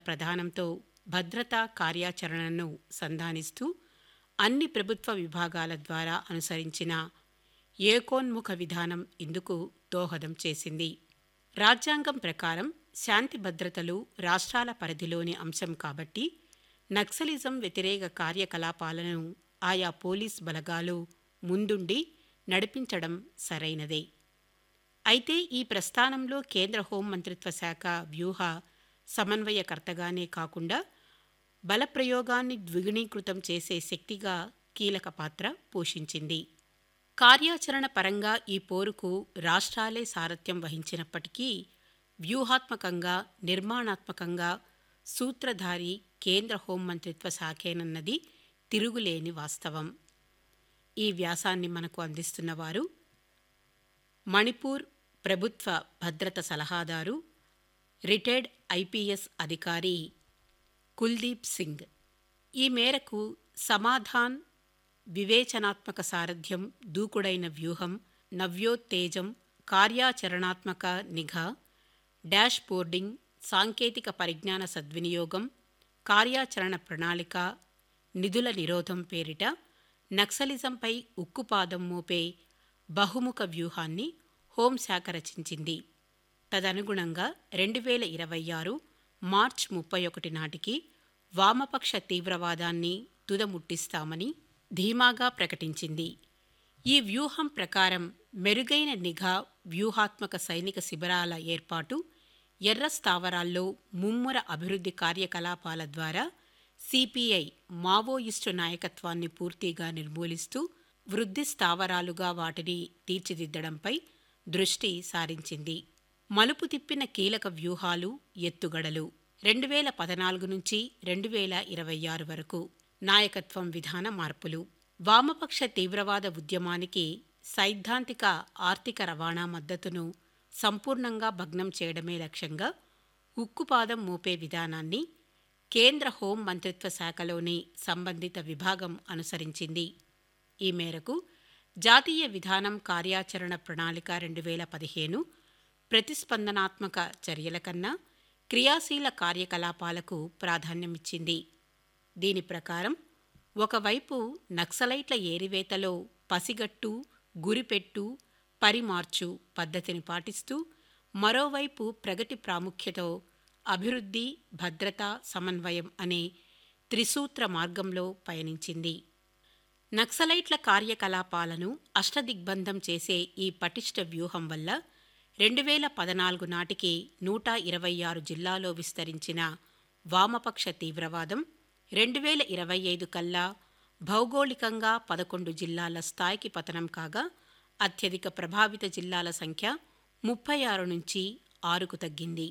ప్రధానంతో భద్రతా కార్యాచరణను సంధానిస్తూ అన్ని ప్రభుత్వ విభాగాల ద్వారా అనుసరించిన ఏకోన్ముఖ విధానం ఇందుకు దోహదం చేసింది రాజ్యాంగం ప్రకారం శాంతి భద్రతలు రాష్ట్రాల పరిధిలోని అంశం కాబట్టి నక్సలిజం వ్యతిరేక కార్యకలాపాలను ఆయా పోలీస్ బలగాలు ముందుండి నడిపించడం సరైనదే అయితే ఈ ప్రస్థానంలో కేంద్ర హోంమంత్రిత్వ శాఖ వ్యూహ సమన్వయకర్తగానే కాకుండా బలప్రయోగాన్ని ద్విగుణీకృతం చేసే శక్తిగా కీలక పాత్ర పోషించింది కార్యాచరణ పరంగా ఈ పోరుకు రాష్ట్రాలే సారథ్యం వహించినప్పటికీ వ్యూహాత్మకంగా నిర్మాణాత్మకంగా సూత్రధారి కేంద్ర హోంమంత్రిత్వ శాఖేనన్నది తిరుగులేని వాస్తవం ఈ వ్యాసాన్ని మనకు అందిస్తున్నవారు మణిపూర్ ప్రభుత్వ భద్రత సలహాదారు రిటైర్డ్ ఐపీఎస్ అధికారి కుల్దీప్ సింగ్ ఈ మేరకు సమాధాన్ వివేచనాత్మక సారథ్యం దూకుడైన వ్యూహం నవ్యోత్తేజం కార్యాచరణాత్మక నిఘా డాష్ బోర్డింగ్ సాంకేతిక పరిజ్ఞాన సద్వినియోగం కార్యాచరణ ప్రణాళిక నిధుల నిరోధం పేరిట నక్సలిజంపై ఉక్కుపాదం మోపే బహుముఖ వ్యూహాన్ని హోంశాఖ రచించింది తదనుగుణంగా రెండు వేల ఇరవై ఆరు మార్చ్ ముప్పై ఒకటి నాటికి వామపక్ష తీవ్రవాదాన్ని తుదముట్టిస్తామని ధీమాగా ప్రకటించింది ఈ వ్యూహం ప్రకారం మెరుగైన నిఘా వ్యూహాత్మక సైనిక శిబిరాల ఏర్పాటు ఎర్ర స్థావరాల్లో ముమ్మర అభివృద్ధి కార్యకలాపాల ద్వారా సిపిఐ మావోయిస్టు నాయకత్వాన్ని పూర్తిగా నిర్మూలిస్తూ వృద్ధి స్థావరాలుగా వాటిని తీర్చిదిద్దడంపై దృష్టి సారించింది మలుపు తిప్పిన కీలక వ్యూహాలు ఎత్తుగడలు రెండు వేల పద్నాలుగు నుంచి రెండు వేల ఇరవై ఆరు వరకు నాయకత్వం విధాన మార్పులు వామపక్ష తీవ్రవాద ఉద్యమానికి సైద్ధాంతిక ఆర్థిక రవాణా మద్దతును సంపూర్ణంగా భగ్నం చేయడమే లక్ష్యంగా ఉక్కుపాదం మోపే విధానాన్ని కేంద్ర హోం మంత్రిత్వ శాఖలోని సంబంధిత విభాగం అనుసరించింది ఈ మేరకు జాతీయ విధానం కార్యాచరణ ప్రణాళిక రెండు వేల పదిహేను ప్రతిస్పందనాత్మక చర్యల కన్నా క్రియాశీల కార్యకలాపాలకు ప్రాధాన్యమిచ్చింది దీని ప్రకారం ఒకవైపు నక్సలైట్ల ఏరివేతలో పసిగట్టు గురిపెట్టు పరిమార్చు పద్ధతిని పాటిస్తూ మరోవైపు ప్రగతి ప్రాముఖ్యతో అభివృద్ధి భద్రత సమన్వయం అనే త్రిసూత్ర మార్గంలో పయనించింది నక్సలైట్ల కార్యకలాపాలను అష్టదిగ్బంధం చేసే ఈ పటిష్ట వ్యూహం వల్ల రెండు వేల పద్నాలుగు నాటికి నూట ఇరవై ఆరు జిల్లాలో విస్తరించిన వామపక్ష తీవ్రవాదం రెండు వేల ఇరవై ఐదు కల్లా భౌగోళికంగా పదకొండు జిల్లాల స్థాయికి పతనం కాగా అత్యధిక ప్రభావిత జిల్లాల సంఖ్య ముప్పై ఆరు నుంచి ఆరుకు తగ్గింది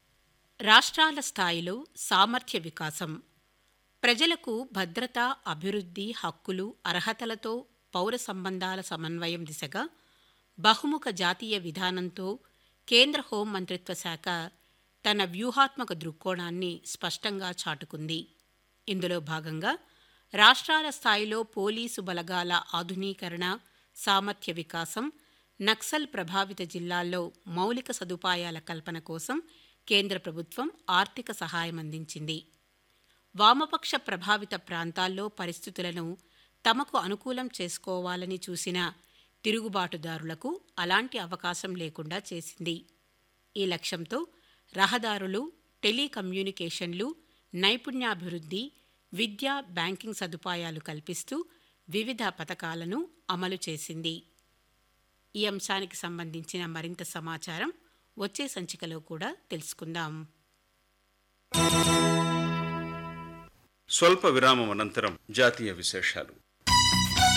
రాష్ట్రాల స్థాయిలో సామర్థ్య వికాసం ప్రజలకు భద్రత అభివృద్ధి హక్కులు అర్హతలతో పౌర సంబంధాల సమన్వయం దిశగా బహుముఖ జాతీయ విధానంతో కేంద్ర హోం మంత్రిత్వ శాఖ తన వ్యూహాత్మక దృక్కోణాన్ని స్పష్టంగా చాటుకుంది ఇందులో భాగంగా రాష్ట్రాల స్థాయిలో పోలీసు బలగాల ఆధునీకరణ సామర్థ్య వికాసం నక్సల్ ప్రభావిత జిల్లాల్లో మౌలిక సదుపాయాల కల్పన కోసం కేంద్ర ప్రభుత్వం ఆర్థిక సహాయం అందించింది వామపక్ష ప్రభావిత ప్రాంతాల్లో పరిస్థితులను తమకు అనుకూలం చేసుకోవాలని చూసిన తిరుగుబాటుదారులకు అలాంటి అవకాశం లేకుండా చేసింది ఈ లక్ష్యంతో రహదారులు టెలికమ్యూనికేషన్లు నైపుణ్యాభివృద్ధి విద్యా బ్యాంకింగ్ సదుపాయాలు కల్పిస్తూ వివిధ పథకాలను అమలు చేసింది ఈ అంశానికి సంబంధించిన మరింత సమాచారం వచ్చే సంచికలో కూడా తెలుసుకుందాం స్వల్ప విరామం అనంతరం జాతీయ విశేషాలు